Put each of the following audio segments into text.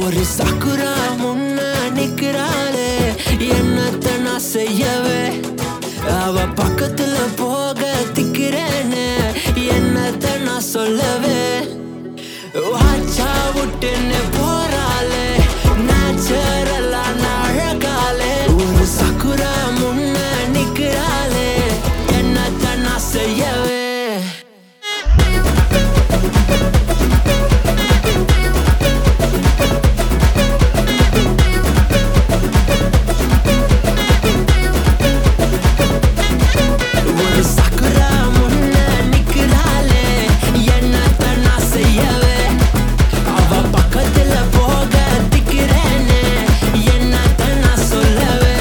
ஒரு சக்குரா முன்ன நிக்கிறாளே என்னத்த நான் செய்யவே அவ பக்கத்துல போக திக்கிறேன்னு என்னத்த நான் சொல்லவே வாச்சா விட்டுன்னு போறாளே நேச்சுரலான அழகாலே ஒரு சக்குரா முன்ன நிக்கிறாளே என்னத்த நான் செய்யவே ஒரு சக்குரா முன்ன நிக்கிறாளே என்னத்த நான் செய்யவே அவ பக்கத்துல போக திக்கிறேன்னு என்னத்த நான் சொல்லவே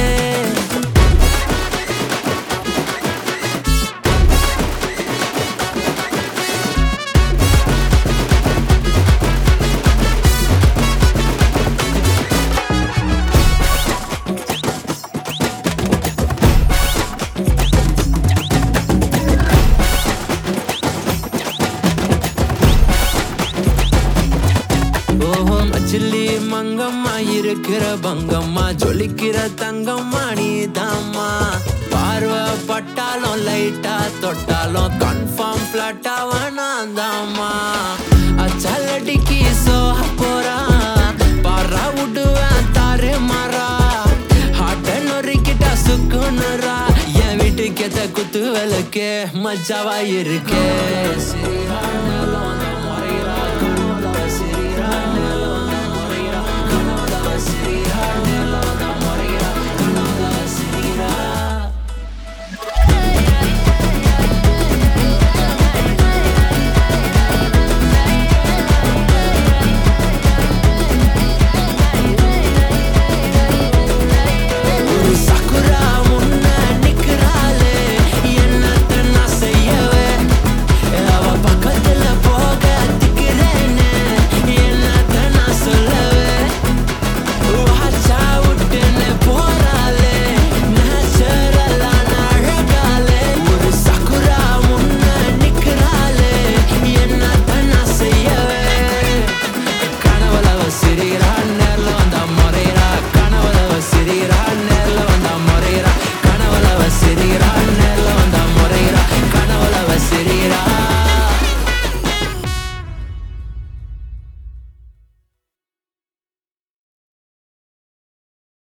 ஓஹோ மச்சில்லி மங்கம்மா இருக்கிற பங்கம்மா ஜொலிக்கிற தங்கம்மா நீதாம்மா பார்வை பட்டாலும் லைட்டா தொட்டாலும் கன்ஃபார்ம் ஃபிளாட்டா வேணாந்தாம்மா அச்சலடிக்கு சோக போறா பாரா விடுவேன் தாரு மாறா ஹாட்ட நொறுக்கிட்டா சுக்குனுரா என் வீட்டுக்கு எத்த குத்து விளக்கே மஜாவா இருக்கே